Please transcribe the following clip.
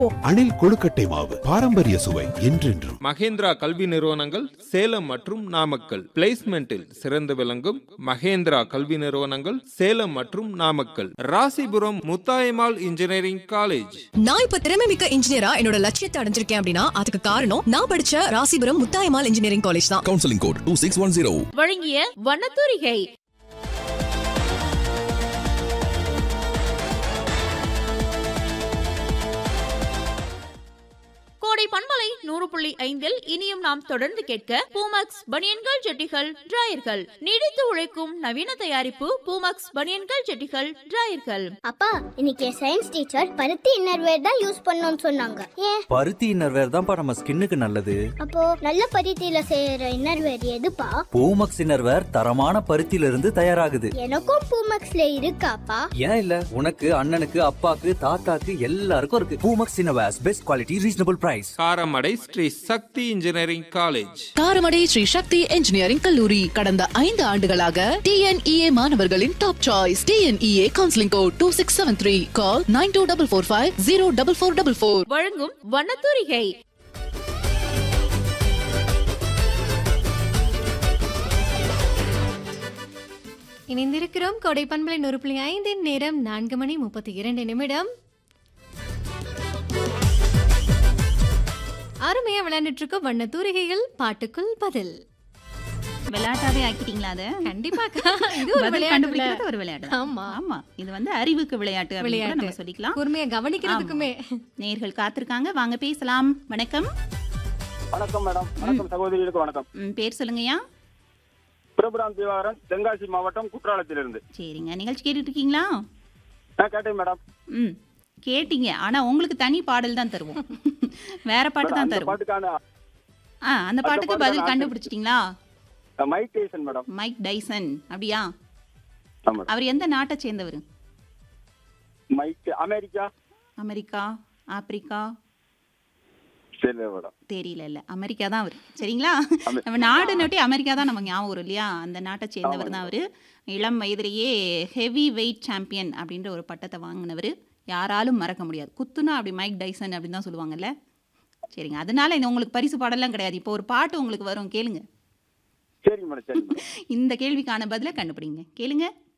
அணில் கொழுக்கட்டை மாவு பாரம்பரிய சுவை என்றென்றும் மகேந்திரா கல்வி நிறுவனங்கள் சேலம் மற்றும் நாமக்கல் பிளேஸ்மெண்டில் சிறந்து விளங்கும் மகேந்திரா கல்வி நிறுவனங்கள் சேலம் மற்றும் நாமக்கல் ராசிபுரம் முத்தாயம்மாள் இன்ஜினியரிங் காலேஜ் நான் இப்ப திறமை மிக்க இன்ஜினியரா என்னோட லட்சியத்தை அடைஞ்சிருக்கேன் அப்படின்னா அதுக்கு காரணம் நான் படிச்ச ராசிபுரம் முத்தாயம்மாள் இன்ஜினியரிங் காலேஜ் தான் counselling code two six one zero வழங்கிய வண்ணத்தூரிகை கோடை பண்பலை நூறு புள்ளி ஐந்தில் இனியும் நாம் தொடர்ந்து கேட்க பூமக்ஸ் பனியன்கள் ஜெட்டிகள் டிராயர்கள் நீடித்து உழைக்கும் நவீன தயாரிப்பு பூமக்ஸ் பனியன்கள் ஜெட்டிகள் டிராயர்கள் அப்பா இன்னைக்கு சயின்ஸ் டீச்சர் பருத்தி இன்னர்வேர் தான் யூஸ் பண்ணணும்னு சொன்னாங்க ஏன் பருத்தி இன்னர்வேர் தான்ப்பா நம்ம ஸ்கின்னுக்கு நல்லது அப்போ நல்ல பருத்தியில செய்யற இன்னர்வேர் எதுப்பா பூமக்ஸ் இன்னர்வேர் தரமான பருத்தியில இருந்து தயாராகுது எனக்கும் பூமக்ஸ்ல இருக்காப்பா ஏன் இல்ல உனக்கு அண்ணனுக்கு அப்பாக்கு தாத்தாக்கு எல்லாருக்கும் இருக்கு Poomex innerwears best quality reasonable price Karamadai Shri Sakthi engineering college Karamadai Shri Sakthi engineering கல்லூரி கடந்த ஐந்து ஆண்டுகளாக டிஎன்இஏ மாணவர்களின் top choice TNEA counselling code two six seven three call nine two double four five zero double four double four வழங்கும் வண்ணத்தூரிகை இணைந்திருக்கிறோம் கொடை பண்பலை நூறு புள்ளி ஐந்தின் நேரம் நான்கு மணி முப்பத்தி இரண்டு நிமிடம் அருமையா விளையாண்டுட்டு இருக்கோம் வண்ண தூரிகைகள் பாட்டுக்குள் பதில் விளையாட்டாவே ஆக்கிட்டீங்களா அதை கண்டிப்பாக்கா இது ஒரு பதில் விளையாட்டு கண்டுபிடிக்கிறது ஒரு விளையாட்டு தான். ஆமா ஆமா இது வந்து அறிவுக்கு விளையாட்டு அப்படின்னு கூட விளையாட்டு நம்ம சொல்லிக்கலாம் கூர்மையா கவனிக்கிறதுக்குமே நேர்கள் காத்திருக்காங்க வாங்க பேசலாம் வணக்கம் வணக்கம் மேடம் வணக்கம் சகோதரிகளுக்கு வணக்கம் ம், பேர் சொல்லுங்கய்யா பிரபுராம் திவாகரன் தென்காசி மாவட்டம் குற்றாலத்திலிருந்து சரிங்க நிகழ்ச்சி கேட்டுட்டு இருக்கீங்களா நான் கேட்டேன் மேடம் ம் கேட்டீங்க ஆனா உங்களுக்கு தனி பாடல் தான் தருவோம் வேற பாட்டு தான் அந்த தருவோம் பாட்டுக்கான ஆ அந்த அந்த பாட்டுக்கு பாட்டுக்கான பதில் answer. கண்டுபிடிச்சிட்டீங்களா அஹ், Mike Tyson madam Mike Tyson அப்படியா ஆமா அவர் எந்த நாட்டை சேர்ந்தவர் மைக் அமெரிக்கா அமெரிக்கா ஆப்பிரிக்கா சரி மேடம் தெரியல இல்ல அமெரிக்கா தான் அவர் சரிங்களா அமெ- நம்ம நாடு நோட்டி அமெரிக்கா தான் நமக்கு ஞாபகம் வரும் இல்லையா அந்த நாட்டை சேர்ந்தவர் தான் அவர் இளம் வயதிலேயே ஹெவி வெயிட் சாம்பியன் அப்படின்ற ஒரு பட்டத்தை வாங்கினவர் யாராலும் மறக்க முடியாது குத்துனா அப்படி மைக் டைசன் அப்படின்னு தான் சொல்லுவாங்கல்ல சரிங்க அதனால இந்த உங்களுக்கு பரிசு பாடலாம் கிடையாது இப்போ ஒரு பாட்டு உங்களுக்கு வரும் கேளுங்க சரிங்க மேடம் சரி மேடம் இந்த கேள்விக்கான பதிலை கண்டுபிடிங்க கேளுங்க